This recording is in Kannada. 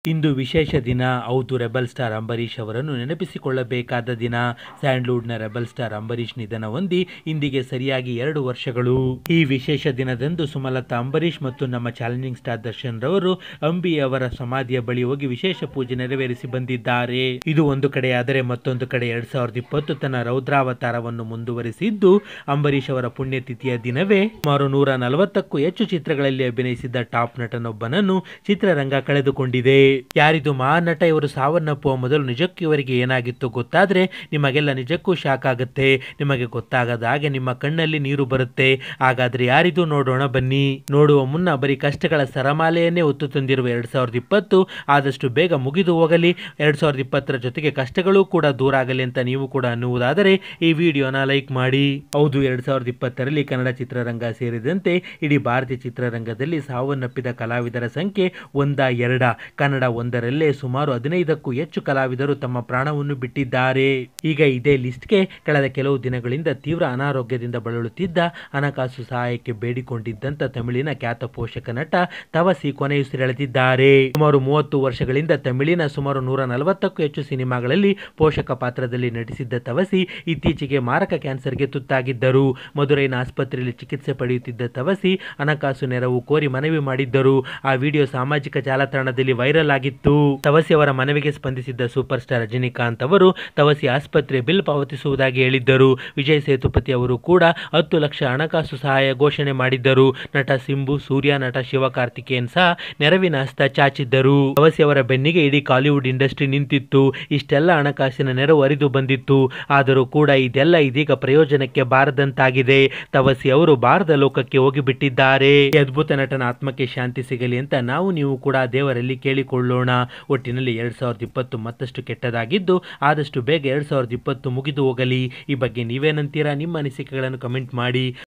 ಇಂದು ವಿಶೇಷ ದಿನ ಹೌದು ರೆಬಲ್ ಸ್ಟಾರ್ ಅಂಬರೀಷ್ ಅವರನ್ನು ನೆನಪಿಸಿಕೊಳ್ಳಬೇಕಾದ ದಿನ ಸ್ಯಾಂಡ್ಲ್ವುಡ್ನ ರೆಬಲ್ ಸ್ಟಾರ್ ಅಂಬರೀಷ್ ನಿಧನ ಹೊಂದಿ ಇಂದಿಗೆ ಸರಿಯಾಗಿ ಎರಡು ವರ್ಷಗಳು ಈ ವಿಶೇಷ ದಿನದಂದು ಸುಮಲತಾ ಅಂಬರೀಷ್ ಮತ್ತು ನಮ್ಮ ಚಾಲೆಂಜಿಂಗ್ ಸ್ಟಾರ್ ದರ್ಶನ್ ರವರು ಅಂಬಿ ಅವರ ಸಮಾಧಿಯ ಬಳಿ ಹೋಗಿ ವಿಶೇಷ ಪೂಜೆ ನೆರವೇರಿಸಿ ಬಂದಿದ್ದಾರೆ ಇದು ಒಂದು ಕಡೆ ಆದರೆ ಮತ್ತೊಂದು ಕಡೆ ಎರಡ್ ಸಾವಿರದ ಇಪ್ಪತ್ತು ತನ್ನ ರೌದ್ರಾವತಾರವನ್ನು ಮುಂದುವರಿಸಿದ್ದು ಅಂಬರೀಷ್ ಅವರ ಪುಣ್ಯತಿಥಿಯ ದಿನವೇ ಸುಮಾರು ನೂರ ನಲವತ್ತಕ್ಕೂ ಹೆಚ್ಚು ಚಿತ್ರಗಳಲ್ಲಿ ಅಭಿನಯಿಸಿದ್ದ ಟಾಪ್ ನಟನೊಬ್ಬನನ್ನು ಚಿತ್ರರಂಗ ಕಳೆದುಕೊಂಡಿದೆ ಯಾರಿದು ಮಹಾನಟ ಇವರು ಸಾವನ್ನಪ್ಪುವ ಮೊದಲು ನಿಜಕ್ಕೂ ಇವರಿಗೆ ಏನಾಗಿತ್ತು ಗೊತ್ತಾದ್ರೆ ನಿಮಗೆಲ್ಲ ನಿಜಕ್ಕೂ ಶಾಕ್ ಆಗುತ್ತೆ ನಿಮಗೆ ಗೊತ್ತಾಗದ ಹಾಗೆ ನಿಮ್ಮ ಕಣ್ಣಲ್ಲಿ ನೀರು ಬರುತ್ತೆ ಹಾಗಾದ್ರೆ ಯಾರಿದು ನೋಡೋಣ ಬನ್ನಿ ನೋಡುವ ಮುನ್ನ ಬರೀ ಕಷ್ಟಗಳ ಸರಮಾಲೆಯನ್ನೇ ಹೊತ್ತು ತಂದಿರುವ ಎರಡ್ ಸಾವಿರದ ಇಪ್ಪತ್ತು ಆದಷ್ಟು ಬೇಗ ಮುಗಿದು ಹೋಗಲಿ ಎರಡ್ ಸಾವಿರದ ಇಪ್ಪತ್ತರ ಜೊತೆಗೆ ಕಷ್ಟಗಳು ಕೂಡ ದೂರ ಆಗಲಿ ಅಂತ ನೀವು ಕೂಡ ಅನ್ನುವುದಾದರೆ ಈ ವಿಡಿಯೋನ ಲೈಕ್ ಮಾಡಿ ಹೌದು ಎರಡ್ ಸಾವಿರದ ಇಪ್ಪತ್ತರಲ್ಲಿ ಕನ್ನಡ ಚಿತ್ರರಂಗ ಸೇರಿದಂತೆ ಇಡೀ ಭಾರತೀಯ ಚಿತ್ರರಂಗದಲ್ಲಿ ಸಾವನ್ನಪ್ಪಿದ ಕಲಾವಿದರ ಸಂಖ್ಯೆ ಒಂದ ಎರಡ ಕನ್ನಡ ಒಂದರಲ್ಲೇ ಸುಮಾರು ಹದಿನೈದಕ್ಕೂ ಹೆಚ್ಚು ಕಲಾವಿದರು ತಮ್ಮ ಪ್ರಾಣವನ್ನು ಬಿಟ್ಟಿದ್ದಾರೆ ಈಗ ಇದೇ ಲಿಸ್ಟ್ಗೆ ಕಳೆದ ಕೆಲವು ದಿನಗಳಿಂದ ತೀವ್ರ ಅನಾರೋಗ್ಯದಿಂದ ಬಳಲುತ್ತಿದ್ದ ಹಣಕಾಸು ಸಹಾಯಕ್ಕೆ ಬೇಡಿಕೊಂಡಿದ್ದಂತ ತಮಿಳಿನ ಖ್ಯಾತ ಪೋಷಕ ನಟ ತವಸಿ ಕೊನೆಯುಸಿರೆಳೆದಿದ್ದಾರೆ ಸುಮಾರು ಮೂವತ್ತು ವರ್ಷಗಳಿಂದ ತಮಿಳಿನ ಸುಮಾರು ನೂರ ನಲವತ್ತಕ್ಕೂ ಹೆಚ್ಚು ಸಿನಿಮಾಗಳಲ್ಲಿ ಪೋಷಕ ಪಾತ್ರದಲ್ಲಿ ನಟಿಸಿದ್ದ ತವಸಿ ಇತ್ತೀಚೆಗೆ ಮಾರಕ ಕ್ಯಾನ್ಸರ್ಗೆ ತುತ್ತಾಗಿದ್ದರು ಮಧುರೈನ ಆಸ್ಪತ್ರೆಯಲ್ಲಿ ಚಿಕಿತ್ಸೆ ಪಡೆಯುತ್ತಿದ್ದ ತವಸಿ ಹಣಕಾಸು ನೆರವು ಕೋರಿ ಮನವಿ ಮಾಡಿದ್ದರು ಆ ವಿಡಿಯೋ ಸಾಮಾಜಿಕ ಜಾಲತಾಣದಲ್ಲಿ ವೈರಲ್ ಆಗಿತ್ತು ತವಸಿ ಅವರ ಮನವಿಗೆ ಸ್ಪಂದಿಸಿದ್ದ ಸೂಪರ್ ಸ್ಟಾರ್ ರಜನಿಕಾಂತ್ ಅವರು ತವಸಿ ಆಸ್ಪತ್ರೆ ಬಿಲ್ ಪಾವತಿಸುವುದಾಗಿ ಹೇಳಿದ್ದರು ವಿಜಯ್ ಸೇತುಪತಿ ಅವರು ಕೂಡ ಹತ್ತು ಲಕ್ಷ ಹಣಕಾಸು ಸಹಾಯ ಘೋಷಣೆ ಮಾಡಿದ್ದರು ನಟ ಸಿಂಬು ಸೂರ್ಯ ನಟ ಶಿವಕಾರ್ತಿಕೇಯನ್ ಸಹ ನೆರವಿನ ಹಸ್ತ ಚಾಚಿದ್ದರು ತವಸಿ ಅವರ ಬೆನ್ನಿಗೆ ಇಡೀ ಕಾಲಿವುಡ್ ಇಂಡಸ್ಟ್ರಿ ನಿಂತಿತ್ತು ಇಷ್ಟೆಲ್ಲ ಹಣಕಾಸಿನ ನೆರವು ಹರಿದು ಬಂದಿತ್ತು ಆದರೂ ಕೂಡ ಇದೆಲ್ಲ ಇದೀಗ ಪ್ರಯೋಜನಕ್ಕೆ ಬಾರದಂತಾಗಿದೆ ತವಸಿ ಅವರು ಬಾರದ ಲೋಕಕ್ಕೆ ಹೋಗಿಬಿಟ್ಟಿದ್ದಾರೆ ಈ ಅದ್ಭುತ ನಟನ ಆತ್ಮಕ್ಕೆ ಶಾಂತಿ ಸಿಗಲಿ ಅಂತ ನಾವು ನೀವು ಕೂಡ ದೇವರಲ್ಲಿ ಕೇಳಿಕೊಳ್ಳೋಣ ಒಟ್ಟಿನಲ್ಲಿ ಎರಡ್ ಸಾವಿರದ ಇಪ್ಪತ್ತು ಮತ್ತಷ್ಟು ಕೆಟ್ಟದಾಗಿದ್ದು ಆದಷ್ಟು ಬೇಗ ಎರಡ್ ಸಾವಿರದ ಇಪ್ಪತ್ತು ಮುಗಿದು ಹೋಗಲಿ ಈ ಬಗ್ಗೆ ನೀವೇನಂತೀರಾ ನಿಮ್ಮ ಅನಿಸಿಕೆಗಳನ್ನು ಕಮೆಂಟ್ ಮಾಡಿ